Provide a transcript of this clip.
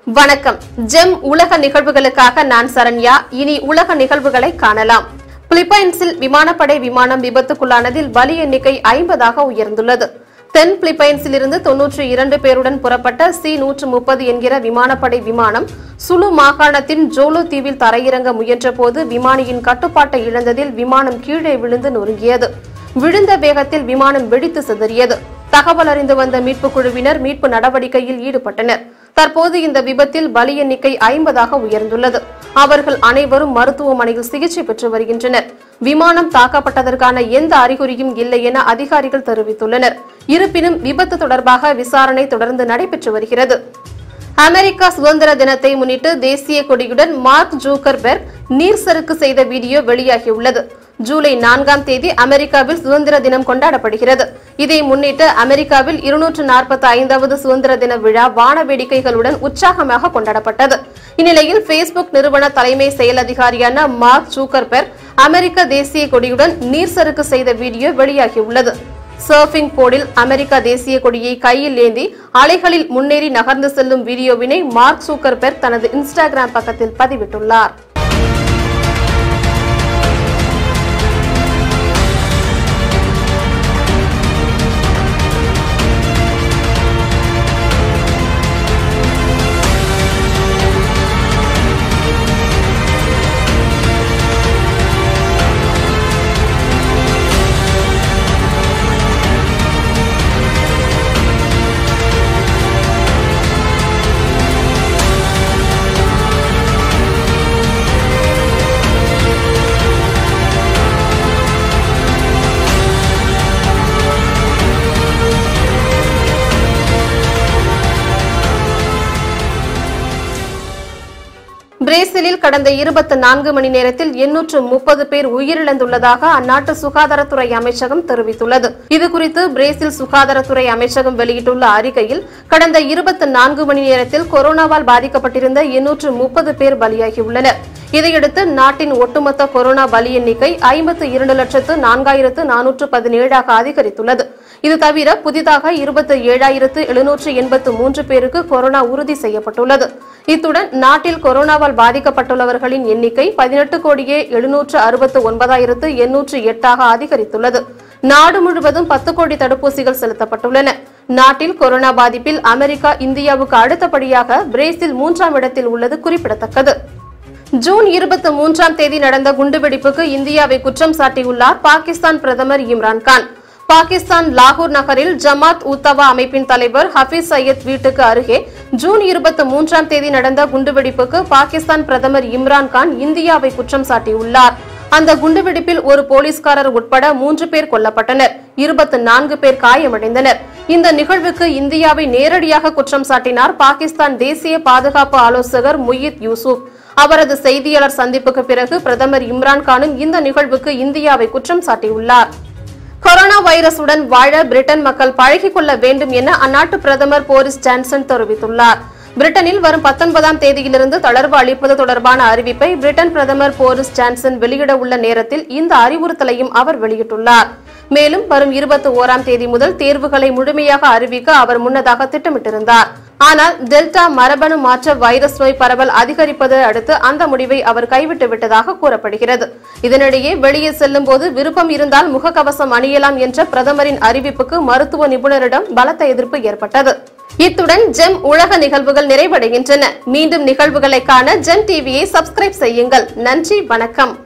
வணக்கம் ஜெம் உலக நிகழ்வுகளுக்காக நான் சரண்யா இனி உலக நிகழ்வுகளை காணலாம் பிலிப்பைன்ஸில் விமானப்படை விமானம் விபத்துக்குள்ளானதில் பலி எண்ணிக்கை ஐம்பதாக உயர்ந்துள்ளது தென் பிலிப்பைன்ஸில் இருந்து தொன்னூற்றி இரண்டு பேருடன் புறப்பட்ட சி நூற்று முப்பது என்கிற விமானப்படை விமானம் சுலு மாகாணத்தின் ஜோலோ தீவில் தரையிறங்க முயன்றபோது விமானியின் கட்டுப்பாட்டை இழந்ததில் விமானம் கீழே விழுந்து நொறுங்கியது விழுந்த வேகத்தில் விமானம் வெடித்து சிதறியது தகவல் அறிந்து வந்த மீட்புக் குழுவினர் மீட்பு நடவடிக்கையில் ஈடுபட்டனர் தற்போது இந்த விபத்தில் பலி எண்ணிக்கை ஐம்பதாக உயர்ந்துள்ளது அவர்கள் அனைவரும் மருத்துவமனையில் சிகிச்சை பெற்று வருகின்றனர் விமானம் தாக்கப்பட்டதற்கான எந்த அறிகுறியும் இல்லை என அதிகாரிகள் தெரிவித்துள்ளனர் இருப்பினும் விபத்து தொடர்பாக விசாரணை தொடர்ந்து நடைபெற்று வருகிறது அமெரிக்கா சுதந்திர தினத்தை முன்னிட்டு தேசிய கொடியுடன் மார்க் ஜூக்கர்பெர்க் நீர் சறுக்கு செய்த வீடியோ வெளியாகியுள்ளது ஜூலை நான்காம் தேதி அமெரிக்காவில் சுதந்திர தினம் கொண்டாடப்படுகிறது இதை முன்னிட்டு அமெரிக்காவில் இருநூற்று நாற்பத்தி ஐந்தாவது சுதந்திர தின விழா வான வேடிக்கைகளுடன் உற்சாகமாக கொண்டாடப்பட்டது இந்நிலையில் பேஸ்புக் நிறுவன தலைமை செயல் அதிகாரியான மார்க் ஜூக்கர்பெர்க் அமெரிக்க தேசிய கொடியுடன் நீர் சறுக்கு செய்த வீடியோ வெளியாகியுள்ளது சர்ஃபிங் போர்டில் அமெரிக்கா தேசிய கொடியை கையில் ஏந்தி அலைகளில் முன்னேறி நகர்ந்து செல்லும் வீடியோவினை மார்க் சூக்கர்பெர்க் தனது இன்ஸ்டாகிராம் பக்கத்தில் பதிவிட்டுள்ளார் பிரேசிலில் கடந்த இருபத்தி நான்கு மணி நேரத்தில் எண்ணூற்று முப்பது பேர் உயிரிழந்துள்ளதாக அந்நாட்டு சுகாதாரத்துறை அமைச்சகம் தெரிவித்துள்ளது இதுகுறித்து பிரேசில் சுகாதாரத்துறை அமைச்சகம் வெளியிட்டுள்ள அறிக்கையில் கடந்த இருபத்தி நான்கு மணி நேரத்தில் கொரோனாவால் பாதிக்கப்பட்டிருந்த எண்ணூற்று முப்பது பேர் பலியாகியுள்ளனர் இதையடுத்து நாட்டின் ஒட்டுமொத்த கொரோனா பலி எண்ணிக்கை ஐம்பத்து இரண்டு லட்சத்து நான்காயிரத்து நானூற்று பதினேழாக அதிகரித்துள்ளது இது தவிர புதிதாக இருபத்தி ஏழாயிரத்து எழுநூற்று எண்பத்து மூன்று பேருக்கு கொரோனா உறுதி செய்யப்பட்டுள்ளது இத்துடன் நாட்டில் கொரோனாவால் பாதிக்கப்பட்டுள்ளவர்களின் எண்ணிக்கை பதினெட்டு கோடியே எழுநூற்று அறுபத்து ஒன்பதாயிரத்து எண்ணூற்று எட்டாக அதிகரித்துள்ளது நாடு முழுவதும் பத்து கோடி தடுப்பூசிகள் செலுத்தப்பட்டுள்ளன நாட்டில் கொரோனா பாதிப்பில் அமெரிக்கா இந்தியாவுக்கு அடுத்தபடியாக பிரேசில் மூன்றாம் இடத்தில் உள்ளது குறிப்பிடத்தக்கது ஜூன் இருபத்தி மூன்றாம் தேதி நடந்த குண்டுவெடிப்புக்கு இந்தியாவை குற்றம் சாட்டியுள்ளார் பாகிஸ்தான் பிரதமர் இம்ரான்கான் பாகிஸ்தான் லாகூர் நகரில் ஜமாத் உத்தவா அமைப்பின் தலைவர் ஹபீஸ் சையத் வீட்டுக்கு அருகே ஜூன் இருபத்தி மூன்றாம் தேதி நடந்த குண்டுவெடிப்புக்கு பாகிஸ்தான் பிரதமர் இம்ரான்கான் இந்தியாவை குற்றம் சாட்டியுள்ளார் அந்த குண்டுவெடிப்பில் ஒரு போலீஸ்காரர் உட்பட மூன்று பேர் கொல்லப்பட்டனர் இருபத்தி நான்கு பேர் காயமடைந்தனர் இந்த நிகழ்வுக்கு இந்தியாவை நேரடியாக குற்றம் சாட்டினார் பாகிஸ்தான் தேசிய பாதுகாப்பு ஆலோசகர் முயித் யூசுப் அவரது செய்தியாளர் சந்திப்புக்கு பிறகு பிரதமர் இம்ரான்கானும் இந்த நிகழ்வுக்கு இந்தியாவை குற்றம் சாட்டியுள்ளார் கொரோனா வைரசுடன் வாழ பிரிட்டன் மக்கள் பழகிக் கொள்ள வேண்டும் என அந்நாட்டு பிரதமர் போரிஸ் ஜான்சன் தெரிவித்துள்ளார் பிரிட்டனில் வரும் பத்தொன்பதாம் தேதியிலிருந்து தளர்வு அளிப்பது தொடர்பான அறிவிப்பை பிரிட்டன் பிரதமர் போரிஸ் ஜான்சன் வெளியிட உள்ள நேரத்தில் இந்த அறிவுறுத்தலையும் அவர் வெளியிட்டுள்ளார் மேலும் வரும் இருபத்தி ஓராம் தேதி முதல் தேர்வுகளை முழுமையாக அறிவிக்க அவர் முன்னதாக திட்டமிட்டிருந்தார் ஆனால் டெல்டா மரபணு மாற்ற வைரஸ் நோய் பரவல் அதிகரிப்பதை அடுத்து அந்த முடிவை அவர் கைவிட்டு விட்டதாக கூறப்படுகிறது இதனிடையே வெளியே செல்லும் போது விருப்பம் இருந்தால் முகக்கவசம் அணியலாம் என்ற பிரதமரின் அறிவிப்புக்கு மருத்துவ நிபுணரிடம் பலத்த எதிர்ப்பு ஏற்பட்டது இத்துடன் ஜெம் உலக நிகழ்வுகள் நிறைவடைகின்றன மீண்டும் நிகழ்வுகளை காண ஜெம் டிவியை சப்ஸ்கிரைப் செய்யுங்கள் நன்றி வணக்கம்